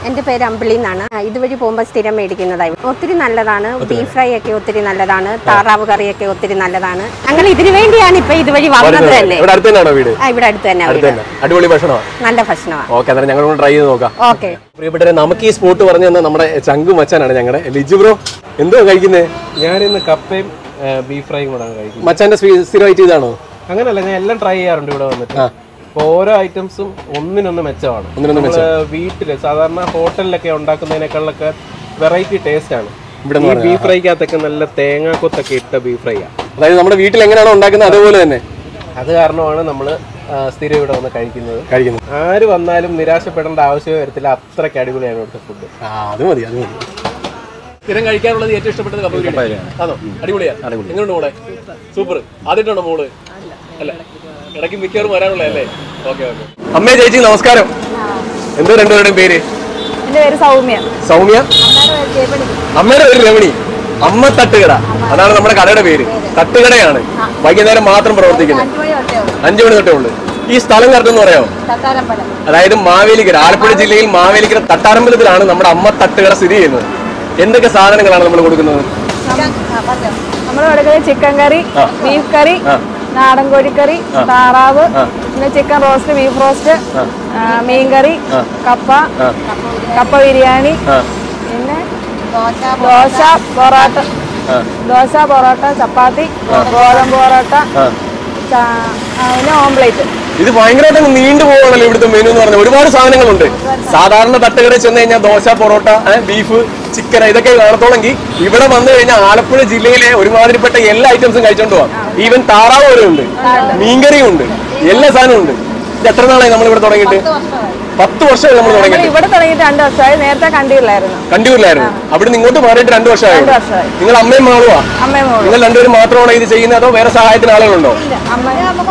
എൻ്റെ പേര് അമ്പിളി എന്നാണ് ആ, ഇതുവഴി പോകുമ്പോൾ സ്ഥിരം മേടിക്കുന്നതായി ഒത്തിരി നല്ലതാണ് ബീഫ് ഫ്രൈ ഒക്കെ ഒത്തിരി നല്ലതാണ് താറാവ് കറിയൊക്കെ ഒത്തിരി നല്ലതാണ് ഞങ്ങൾ ഇതിനു വേണ്ടിയാണ് ഇപ്പൊ ഇതുവഴി വന്നത് തന്നെ ഇവിടെ അടുത്ത് തന്നെയാണോ വീട് ആ, ഇവിടെ അടുത്ത് തന്നെ അടുത്ത് തന്നെ അടിപൊളി ഭക്ഷണമാണ് നല്ല ഭക്ഷണമാണ് ഓക്കെ അന്നേരം ഞങ്ങൾ ട്രൈ ചെയ്ത് നോക്കാം ഓക്കെ പ്രിയപ്പെട്ടവരെ നമുക്ക് ഈ സ്പോട്ട് പറഞ്ഞു തന്ന നമ്മുടെ ചങ്കു മച്ചാനാണ് ഞങ്ങളുടെ ലിജു ബ്രോ എന്തോ കഴിക്കുന്നത് ഞാനിന്ന് കപ്പയും ബീഫ് ഫ്രൈയും കൂടെ കഴിക്കും മച്ചാന്റെ സ്വീ- സ്ഥിരമായിട്ട് ഇതാണോ അങ്ങനല്ല ഞാൻ എല്ലാം ട്രൈ ചെയ്യാറുണ്ട് ഇവിടെ വന്നിട്ട് അപ്പൊ ഓരോ ഐറ്റംസും ഒന്നിനൊന്ന് മെച്ചമാണ് ഒന്നിനൊന്ന് നമ്മള് വീട്ടില് സാധാരണ ഹോട്ടലിലൊക്കെ ഉണ്ടാക്കുന്നതിനേക്കാളൊക്കെ വെറൈറ്റി ടേസ്റ്റ് ആണ് ഇവിടെ ഈ ബീഫ് ഫ്രൈക്കകത്തൊക്കെ നല്ല തേങ്ങാക്കൊത്തൊക്കെ ഇട്ട ബീഫ് ഫ്രൈ ആണ് അതായത് നമ്മുടെ വീട്ടിൽ എങ്ങനെയാണോ ഉണ്ടാക്കുന്നത് അതുപോലെ തന്നെ അത് കാരണമാണ് നമ്മൾ സ്ഥിരം ഇവിടെ വന്ന് കഴിക്കുന്നത് കഴിക്കുന്നത് ആര് വന്നാലും നിരാശപ്പെടേണ്ട ആവശ്യമേ വരത്തില്ല അത്രയ്ക്ക് അടിപൊളിയാണ് ഇവിടുത്തെ ഫുഡ് ആ അത് മതി അത് മതി സ്ഥിരം കഴിക്കാനുള്ളത് ഏറ്റവും ഇഷ്ടപ്പെട്ടത് കപ്പ ബിരിയാണി ആണോ അടിപൊളിയാ എങ്ങനെയുണ്ട് മോളെ സൂപ്പർ ആദ്യമായിട്ടാണോ മോള് അല്ല ഇടയ്ക്ക് മിക്കവാറും വരാനുള്ളതല്ലേ ഓക്കെ ഓക്കെ അമ്മേ ചേച്ചി നമസ്കാരം എന്തോ രണ്ടുപേരുടെയും പേര് എന്റെ പേര് സൗമ്യ സൗമ്യ അമ്മയുടെ പേര് രമണി അമ്മ തട്ടുകട അതാണ് നമ്മുടെ കടയുടെ പേര് തട്ടുകടയാണ് വൈകുന്നേരം മാത്രം പ്രവർത്തിക്കുന്നത് അഞ്ചു മണി തൊട്ടേ ഉള്ളു ഈ സ്ഥലം കറക്റ്റ് എന്ന് പറയാമോ അതായത് മാവേലിക്കര ആലപ്പുഴ ജില്ലയിൽ മാവേലിക്കര തട്ടാരമ്പലത്തിലാണ് നമ്മുടെ അമ്മ തട്ടുകട സ്ഥിതി ചെയ്യുന്നത് എന്തൊക്കെ സാധനങ്ങളാണ് നമ്മൾ കൊടുക്കുന്നത് നമ്മൾ കൊടുക്കുന്നത് ചിക്കൻ കറി ബീഫ് കറി നാടൻ കോഴിക്കറി താറാവ് പിന്നെ ചിക്കൻ റോസ്റ്റ് ബീഫ് റോസ്റ്റ് മീൻ കറി കപ്പ കപ്പ ബിരിയാണി പിന്നെ ദോശ പൊറോട്ട ദോശ പൊറോട്ട ചപ്പാത്തി ഗോതമ്പ് പൊറോട്ട ച- ആ, പിന്നെ ഓംപ്ലേറ്റ് ഇത് ഭയങ്കരമായിട്ട് അങ്ങ് നീണ്ടു പോവാണല്ലോ ഇവിടുത്തെ മെനു എന്ന് പറഞ്ഞാൽ ഒരുപാട് സാധനങ്ങളുണ്ട് സാധാരണ തട്ടുകടയിൽ ചെന്ന് കഴിഞ്ഞാൽ ദോശ പൊറോട്ട ഏ, ബീഫ് ചിക്കൻ ഇതൊക്കെ കാണത്തോളെങ്കിൽ ഇവിടെ വന്നു കഴിഞ്ഞാൽ ആലപ്പുഴ ജില്ലയിലെ ഒരുമാതിരിപ്പെട്ട എല്ലാ ഐറ്റംസും കഴിച്ചോണ്ട് പോവാം ഈവൻ താറാവ് വരെ ഉണ്ട് മീൻകറിയും ഉണ്ട് എല്ലാ സാധനവും ഉണ്ട് ഇത് എത്ര നാളായി നമ്മൾ ഇവിടെ തുടങ്ങിയിട്ട് പത്ത് വർഷമായി നമ്മൾ നമ്മൾ തുടങ്ങിയിട്ട് ഇവിടെ തുടങ്ങിയിട്ട് രണ്ട് വർഷമായി നേരത്തെ കണ്ടില്ലായിരുന്നു കണ്ടിട്ടില്ലായിരുന്നു അവിടെ നിന്ന് ഇങ്ങോട്ട് മാറിയിട്ട് രണ്ടു വർഷമായി രണ്ട് വർഷമായി നിങ്ങൾ അമ്മയും മാളുവാ അമ്മയും മോളും നിങ്ങൾ രണ്ടുപേരും മാത്രമാണോ ഇത് ചെയ്യുന്നത് അതോ വേറെ സഹായത്തിന് ആളുകളുണ്ടോ അമ്മ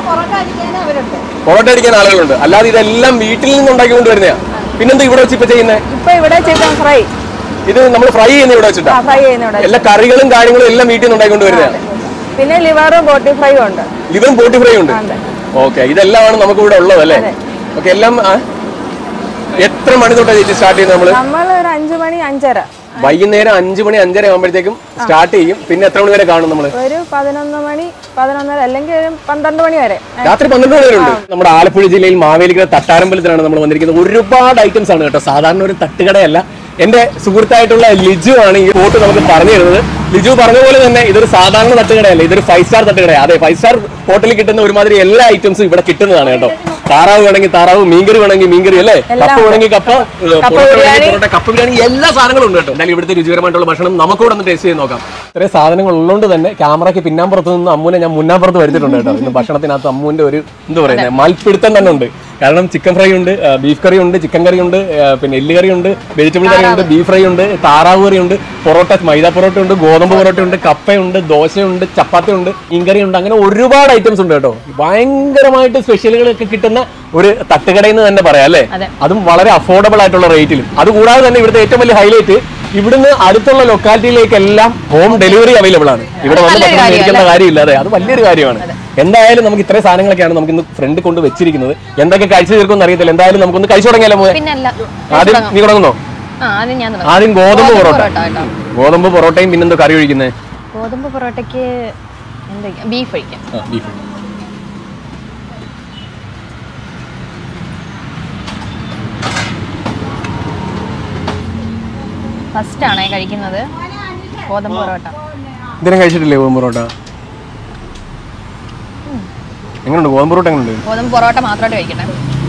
പൊറോട്ട അടിക്കാൻ ആളുകളുണ്ട് അല്ലാതെ ഇതെല്ലാം വീട്ടിൽ നിന്ന് ഉണ്ടാക്കിക്കൊണ്ട് വരുന്നതാ പിന്നെന്താ ഇവിടെ വെച്ച് ഇപ്പൊ ചെയ്യുന്നത് ഇപ്പൊ ഇവിടെ ചിക്കൻ ഫ്രൈ ഇത് നമ്മൾ ഫ്രൈ ചെയ്യുന്ന ഇവിടെ വെച്ചിട്ടാ ഫ്രൈ ചെയ്യുന്നുണ്ട് എല്ലാ കറികളും കാര്യങ്ങളും എല്ലാം വീട്ടിൽ നിന്ന് ഉണ്ടാക്കിക്കൊണ്ട് വരുന്നതാ പിന്നെ ലിവറും ബോട്ടി ഫ്രൈയും ഉണ്ട് ഇതും പോട്ടി ഫ്രൈ ഉണ്ട് ഉണ്ട്. ഓക്കെ ഇതെല്ലാമാണ് നമുക്ക് ഇവിടെ ഉള്ളത് അല്ലേ ഓക്കെ എല്ലാം ആ, എത്ര മണി തൊട്ടാ ചേച്ചി സ്റ്റാർട്ട് ചെയ്യുന്നത് നമ്മള് നമ്മൾ ഒരു അഞ്ചു മണി അഞ്ചര വൈകുന്നേരം അഞ്ചു മണി അഞ്ചര ആകുമ്പോഴത്തേക്കും സ്റ്റാർട്ട് ചെയ്യും പിന്നെ എത്ര മണി വരെ കാണും നമ്മള് ഒരു പതിനൊന്ന് മണി പതിനൊന്നര അല്ലെങ്കിൽ ഒരു പന്ത്രണ്ട് മണി വരെ രാത്രി പന്ത്രണ്ട് മണി വരെ ഉണ്ട് നമ്മുടെ ആലപ്പുഴ ജില്ലയിൽ മാവേലിക്കര തട്ടാരമ്പലത്തിലാണ് നമ്മൾ വന്നിരിക്കുന്നത് ഒരുപാട് ഐറ്റംസ് ആണ് കേട്ടോ സാധാരണ ഒരു തട്ടുകടയല്ല എന്റെ സുഹൃത്തായിട്ടുള്ള ലിജു ആണ് ഈ ഫോട്ടോ നമുക്ക് പറഞ്ഞു തരുന്നത് ലിജു പറഞ്ഞ പോലെ തന്നെ ഇതൊരു സാധാരണ തട്ടുകടയല്ല ഇതൊരു ഫൈവ് സ്റ്റാർ തട്ടുകടയാണ് അതെ ഫൈവ് സ്റ്റാർ ഹോട്ടലിൽ കിട്ടുന്ന ഒരുമാതിരി എല്ലാ ഐറ്റംസും ഇവിടെ കിട്ടുന്നതാണ് കേട്ടോ താറാവ് വേണമെങ്കിൽ താറാവ് മീൻകറി വേണമെങ്കിൽ മീൻകറി അല്ലേ കപ്പ വേണമെങ്കിൽ കപ്പ ഏഹ്, പൊറോട്ട വേണമെങ്കിൽ പൊറോട്ട, കപ്പ ബിരിയാണി എല്ലാ സാധനങ്ങളും ഉണ്ട് കേട്ടോ എന്തായാലും ഇവിടുത്തെ രുചികരമായിട്ടുള്ള ഭക്ഷണം നമുക്ക് കൂടെ ഒന്ന് ടേസ്റ്റ് ചെയ്ത് നോക്കാം ഇത്രയും സാധനങ്ങൾ ഉള്ളതുകൊണ്ട് തന്നെ ക്യാമറയ്ക്ക് പിന്നാമ്പുറത്ത് നിന്ന് അമ്മൂനെ ഞാൻ മുന്നാമ്പുറത്ത് വരുത്തിയിട്ടുണ്ട് കേട്ടോ ഇന്ന് ഭക്ഷണത്തിനകത്ത് അമ്മൂന്റെ ഒരു എന്താ പറയുന്നത് മൽപ്പിടുത്തം തന്നെ ഉണ്ട് കാരണം ചിക്കൻ ഫ്രൈ ഉണ്ട് ബീഫ് കറി ഉണ്ട് ചിക്കൻ കറി ഉണ്ട് ആ, പിന്നെ എല്ല് കറി ഉണ്ട് വെജിറ്റബിൾ കറി ഉണ്ട് ബീഫ് ഫ്രൈ ഉണ്ട് താറാവ് കറി ഉണ്ട് പൊറോട്ട മൈദ പൊറോട്ട ഉണ്ട് ഗോതമ്പ് പൊറോട്ട ഉണ്ട് കപ്പയുണ്ട് ദോശയുണ്ട് ചപ്പാത്തി ഉണ്ട് മീൻകറി ഉണ്ട് അങ്ങനെ ഒരുപാട് ഐറ്റംസ് ഉണ്ട് കേട്ടോ ഭയങ്കരമായിട്ട് സ്പെഷ്യലുകളൊക്കെ കിട്ടുന്ന ഒരു തട്ടുകടയിൽ നിന്ന് തന്നെ പറയാം അല്ലേ അതും വളരെ അഫോർഡബിൾ ആയിട്ടുള്ള റേറ്റിലും അതുകൂടാതെ തന്നെ ഇവിടുത്തെ ഏറ്റവും വലിയ ഹൈലൈറ്റ് ഇവിടുന്ന് അടുത്തുള്ള ലൊക്കാലിറ്റിയിലേക്കെല്ലാം ഹോം ഡെലിവറി അവൈലബിൾ ആണ് ഇവിടെ വന്ന് ഭക്ഷണം മേടിക്കേണ്ട കാര്യമില്ല അതെ അത് വലിയൊരു കാര്യമാണ് എന്തായാലും നമുക്ക് ഇത്രയും സാധനങ്ങളൊക്കെയാണ് നമുക്ക് ഇന്ന് ഫ്രണ്ട് കൊണ്ട് വെച്ചിരിക്കുന്നത് എന്തൊക്കെ കഴിച്ചു തീർക്കുമെന്ന് അറിയത്തില്ല എന്തായാലും നമുക്കൊന്ന് കഴിച്ചു തുടങ്ങിയാലോ മോനെ പിന്നല്ല ആദ്യം നീ തുടങ്ങുന്നോ ആ ആദ്യം ഞാൻ തുടങ്ങാം. ആദ്യം ഗോതമ്പ് പൊറോട്ട പൊറോട്ട കേട്ടോ ഗോതമ്പ് പൊറോട്ടയും പിന്നെന്തോ കറി ഒഴിക്കുന്നത് ഗോതമ്പ് പൊറോട്ടയ്ക്ക് എന്താ ബീഫ് ഒഴിക്കാം ബീഫ് ഫസ്റ്റ് ആണേ കഴിക്കുന്നത് ഗോതമ്പ് പൊറോട്ട ഇതിനെ കഴിച്ചിട്ടില്ലേ ഗോതമ്പ് പൊറോട്ട എങ്ങനെയുണ്ട് ഗോതമ്പ് പൊറോട്ട എങ്ങനെയുണ്ട് ഗോതമ്പ് പൊറോട്ട മാത്രമായിട്ട് കഴിക്കട്ടെ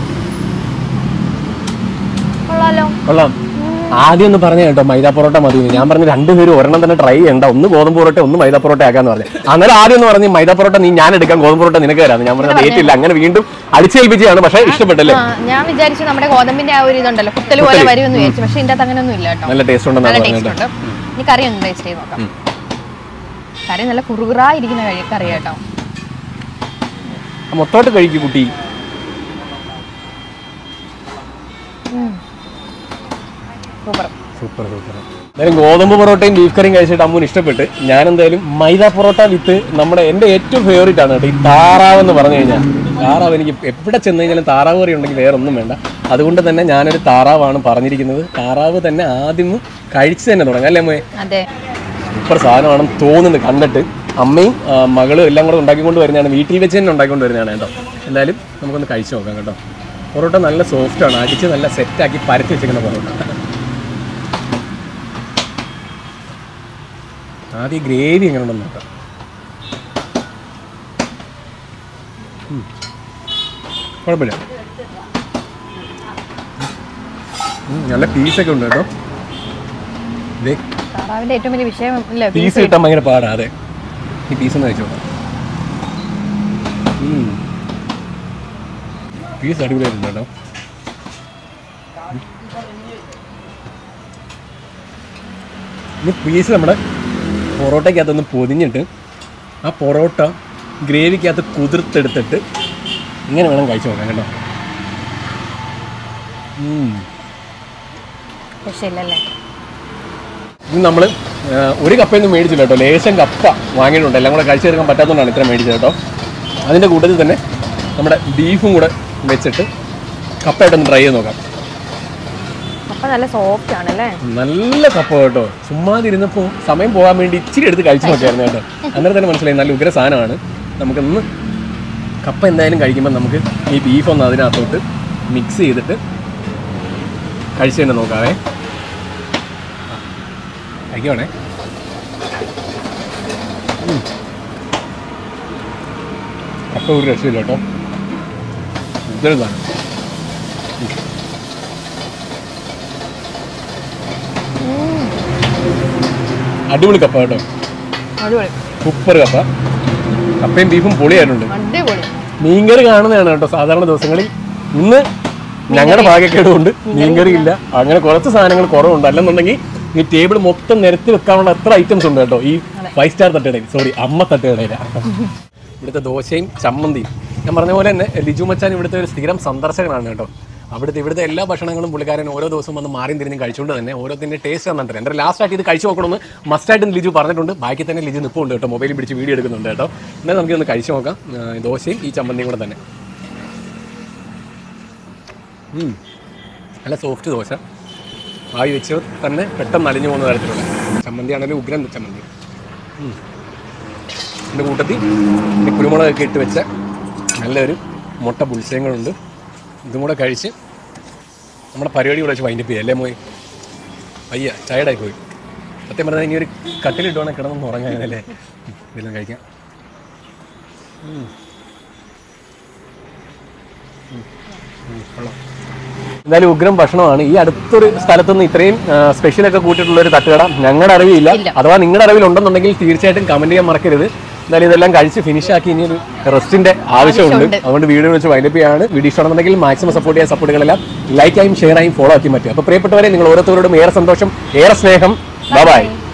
കൊള്ളാലോ കൊള്ളാം ആദ്യം ഒന്ന് പറഞ്ഞ കേട്ടോ മൈദ പൊറോട്ട മതി എന്ന്. ഞാൻ പറഞ്ഞു രണ്ടുപേരും ഒരെണ്ണം തന്നെ ട്രൈ ചെയ്യണ്ട ഒന്ന് ഗോതമ്പ് പൊറോട്ട ഒന്ന് മൈദ പൊറോട്ട ആക്കാന്ന് പറഞ്ഞു അന്നേരം ആദ്യം ഒന്ന് പറഞ്ഞു മൈദ പൊറോട്ട നീ ഞാൻ എടുക്കാം ഗോതമ്പ് പൊറോട്ട നിനക്ക് തരാം ഞാൻ പറഞ്ഞു ഏറ്റില്ല അങ്ങനെ വീണ്ടും അടിച്ചേൽപ്പിച്ചാണ് പക്ഷേ ഇഷ്ടപ്പെട്ടല്ലേ ആ, ഞാൻ വിചാരിച്ചു നമ്മുടെ ഗോതമ്പിന്റെ ആ ഒരു ഇതുണ്ടല്ലോ കുത്തൽ പോലെ വരുമെന്ന് വിചാരിച്ചു പക്ഷെ ഇതിന്റെ അകത്ത് അങ്ങനെയൊന്നും ഇല്ല കേട്ടോ നല്ല ടേസ്റ്റ് നല്ല ഉണ്ടെന്നാണ് ടേസ്റ്റ് പറഞ്ഞത് ഉണ്ട് ഇനി കറി ഒന്ന് ടേസ്റ്റ് ചെയ്ത് നോക്കാം കറി നല്ല കുറുകുറായിരിക്കുന്ന കഴി കറി കേട്ടോ മൊത്തമായിട്ട് കഴിക്കും കുട്ടി സൂപ്പർ സൂപ്പർ സൂപ്പർ എന്തായാലും ഗോതമ്പ് പൊറോട്ടയും ബീഫ് കറിയും കഴിച്ചിട്ട് അമ്മൂന് ഇഷ്ടപ്പെട്ട് ഞാൻ എന്തായാലും മൈദ പൊറോട്ട വിത്ത് നമ്മുടെ എൻ്റെ ഏറ്റവും ഫേവറേറ്റ് ആണ് കേട്ടോ ഈ താറാവ് എന്ന് പറഞ്ഞു കഴിഞ്ഞാൽ താറാവ് എനിക്ക് എവിടെ ചെന്ന് കഴിഞ്ഞാലും താറാവ് കറി ഉണ്ടെങ്കിൽ വേറെ ഒന്നും വേണ്ട അതുകൊണ്ട് തന്നെ ഞാനൊരു താറാവാണ് പറഞ്ഞിരിക്കുന്നത് താറാവ് തന്നെ ആദ്യം കഴിച്ച് തന്നെ തുടങ്ങാം അല്ലേ അമ്മേ അതെ സൂപ്പർ സാധനമാണെന്ന് തോന്നുന്നുണ്ട് കണ്ടിട്ട് അമ്മയും ആ, മകളും എല്ലാം കൂടെ ഉണ്ടാക്കിക്കൊണ്ട് വരുന്നതാണ് വീട്ടിൽ വെച്ച് തന്നെ ഉണ്ടാക്കിക്കൊണ്ട് വരുന്നതാണ് കേട്ടോ എന്തായാലും നമുക്കൊന്ന് കഴിച്ചു നോക്കാം കേട്ടോ പൊറോട്ട നല്ല സോഫ്റ്റ് ആണ് അടിച്ച് നല്ല സെറ്റാക്കി പരത്തി വെച്ചിരിക്കുന്ന പൊറോട്ട ആദ്യം ഗ്രേവി എങ്ങനെ ഉണ്ടെന്ന് നോക്കാം ഉം. കുഴപ്പമില്ല ഉം, നല്ല പീസൊക്കെ ഉണ്ട് കേട്ടോ ഇതേ താറാവിന്റെ ഏറ്റവും വലിയ വിഷയം ഇല്ല പീസ് കിട്ടാൻ ഭയങ്കര പാടാ അതെ ഈ പീസ് ഒന്ന് കഴിച്ചോ പീസ് അടിപൊളിയായിട്ടുണ്ട് കേട്ടോ ഉം. ഇനി പീസ് നമ്മുടെ പൊറോട്ടയ്ക്കകത്തൊന്ന് പൊതിഞ്ഞിട്ട് ആ പൊറോട്ട ഗ്രേവിക്കകത്ത് കുതിർത്തെടുത്തിട്ട് ഇങ്ങനെ വേണം കഴിച്ചു നോക്കാം കേട്ടോ ഉം. രക്ഷയില്ലല്ലേ ഇത് നമ്മൾ ഒരു കപ്പയൊന്നും മേടിച്ചില്ല കേട്ടോ ലേശം കപ്പ വാങ്ങിയിട്ടുണ്ട് എല്ലാം കൂടെ കഴിച്ചു തീർക്കാൻ പറ്റാത്തതുകൊണ്ടാണ് ഇത്ര മേടിച്ചത് കേട്ടോ അതിൻ്റെ കൂട്ടത്തിൽ തന്നെ നമ്മുടെ ബീഫും കൂടെ വെച്ചിട്ട് കപ്പയായിട്ടൊന്ന് ട്രൈ ചെയ്ത് നോക്കാം അപ്പൊ നല്ല സോഫ്റ്റ് ആണ് അല്ലേ നല്ല കപ്പ കേട്ടോ ചുമ്മാതിരുന്നപ്പോൾ സമയം പോകാൻ വേണ്ടി ഇച്ചിരി എടുത്ത് കഴിച്ചു നോക്കിയായിരുന്നു കേട്ടോ അന്നേരം തന്നെ മനസ്സിലായി നല്ല ഉഗ്ര സാധനമാണ് നമുക്കൊന്ന് കപ്പ എന്തായാലും കഴിക്കുമ്പോൾ നമുക്ക് ഈ ബീഫ് ഒന്ന് അതിനകത്തോട്ട് മിക്സ് ചെയ്തിട്ട് കഴിച്ചു തന്നെ നോക്കാവേ കഴിക്കുവാണേ ഉം. കപ്പ ഒരു രക്ഷയില്ല കേട്ടോ ഇതൊരു സാധനം അടിപൊളി കപ്പ കേട്ടോ അടിപൊളി സൂപ്പർ കപ്പ കപ്പയും ബീഫും പൊളിയായിട്ടുണ്ട് അടിപൊളി മീൻകറി കാണുന്നതാണ് കേട്ടോ സാധാരണ ദിവസങ്ങളിൽ ഇന്ന് ഞങ്ങളുടെ ഭാഗ്യക്കേട് കൊണ്ട് മീൻകറി ഇല്ല അങ്ങനെ കുറച്ച് സാധനങ്ങൾ കുറവുണ്ട് അല്ലെന്നുണ്ടെങ്കിൽ ഈ ടേബിൾ മൊത്തം നിരത്തി വെക്കാനുള്ള എത്ര ഐറ്റംസ് ഉണ്ട് കേട്ടോ ഈ ഫൈവ് സ്റ്റാർ തട്ടുകടയിൽ സോറി അമ്മ തട്ടുകടയില ഇവിടുത്തെ ദോശയും ചമ്മന്തിയും ഞാൻ പറഞ്ഞ പോലെ തന്നെ ലിജു മച്ചാൻ ഇവിടുത്തെ ഒരു സ്ഥിരം സന്ദർശകനാണ് കേട്ടോ അവിടുത്തെ ഇവിടുത്തെ എല്ലാ ഭക്ഷണങ്ങളും പുള്ളിക്കാരൻ ഓരോ ദിവസവും വന്ന് മാറിയും തിരിഞ്ഞും കഴിച്ചുകൊണ്ട് തന്നെ ഓരോത്തിൻ്റെ ടേസ്റ്റ് തന്നിട്ടുണ്ട് എൻ്റെ ലാസ്റ്റ് ആയിട്ട് ഇത് കഴിച്ചു നോക്കണമെന്ന് മസ്റ്റായിട്ട് ലിജു പറഞ്ഞിട്ടുണ്ട് ബാക്കി തന്നെ ലിജു നിൽപ്പുണ്ട് കേട്ടോ മൊബൈലിൽ പിടിച്ച് വീഡിയോ എടുക്കുന്നുണ്ട് കേട്ടോ എന്നാൽ നമുക്കൊന്ന് കഴിച്ചു നോക്കാം ആ, ദോശയും ഈ ചമ്മന്തിയും കൂടെ തന്നെ ഉം. നല്ല സോഫ്റ്റ് ദോശ ആയി വെച്ച് തന്നെ പെട്ടെന്ന് അലിഞ്ഞു പോകുന്ന തരത്തിലുള്ള ചമ്മന്തി ആണെങ്കിലും ഉഗ്രൻ ചമ്മന്തി ഉം. ഇതിൻ്റെ കൂട്ടത്തിൽ പിന്നെ കുരുമുളകൊക്കെ ഇട്ട് വെച്ച നല്ലൊരു മുട്ട പുളിശയങ്ങളുണ്ട് ഇതും കൂടെ കഴിച്ച് നമ്മുടെ പരിപാടി കൂടെ വെച്ച് വൈൻഡപ്പ് ചെയ്യാം അല്ലേ മോയ് അയ്യ ടയർഡായി പോയി സത്യം പറഞ്ഞാൽ ഇനി ഒരു കട്ടിലിട്ട് വേണം കിടന്നൊന്ന് ഉറങ്ങാൻ അല്ലേ ഉം, ഇതെല്ലാം കഴിക്കാം ഉം. ഉം. ഉം, കൊള്ളാം എന്തായാലും ഉഗ്രം ഭക്ഷണമാണ് ഈ അടുത്തൊരു സ്ഥലത്തുനിന്ന് ഇത്രയും സ്പെഷ്യലൊക്കെ കൂട്ടിയിട്ടുള്ള ഒരു തട്ടുകട ഞങ്ങളുടെ അറിവില്ല അഥവാ നിങ്ങളുടെ അറിവിൽ ഉണ്ടെന്നുണ്ടെങ്കിൽ തീർച്ചയായിട്ടും കമന്റ് ചെയ്യാൻ മറക്കരുത് എന്തായാലും ഇതെല്ലാം കഴിച്ച് ഫിനിഷ് ആക്കി ഇനി ഒരു റെസ്റ്റിന്റെ ആവശ്യമുണ്ട് അതുകൊണ്ട് വീഡിയോ വെച്ച് വൈൻഡപ്പ് ചെയ്യാണ് വീഡിയോ ഇഷ്ടമാണെന്നുണ്ടെങ്കിൽ മാക്സിമം സപ്പോർട്ട് ചെയ്യാൻ സപ്പോർട്ടുകളെല്ലാം ലൈക്ക് ആയും ഷെയർ ആയും ഫോളോ ആക്കി പറ്റും അപ്പോൾ പ്രിയപ്പെട്ടവരെ നിങ്ങൾ ഓരോരുത്തരോടും ഏറെ സന്തോഷം ഏറെ സ്നേഹം ബൈ